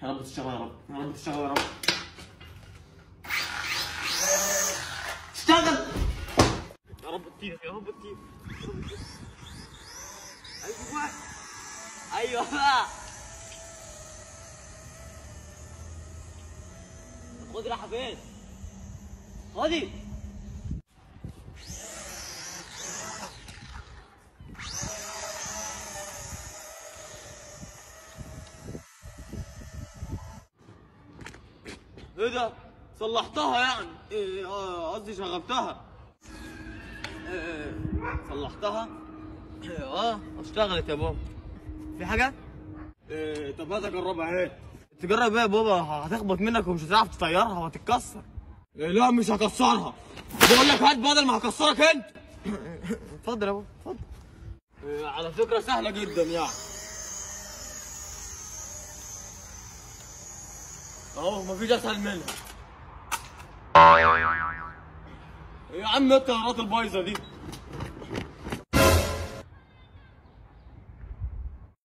يا رب تشتغل يا رب يا رب تشتغل يا رب اشتغل يا رب تطير يا رب تطير ايوه ايوه بقى خد رايحه فين؟ خدي ايه ده؟ صلحتها يعني إيه، آه، قصدي شغلتها إيه، صلحتها إيه، اه اشتغلت يا بابا في حاجة؟ إيه طب هات اجربها اهي تجرب ايه يا بابا هتخبط منك ومش هتعرف تطيرها وهتتكسر إيه لا مش هكسرها بقول لك هات بدل ما هكسرك انت اتفضل يا بابا اتفضل إيه على فكرة سهلة جدا يعني اهو مفيش اسهل منها يا عم ايه الطيارات البايظه دي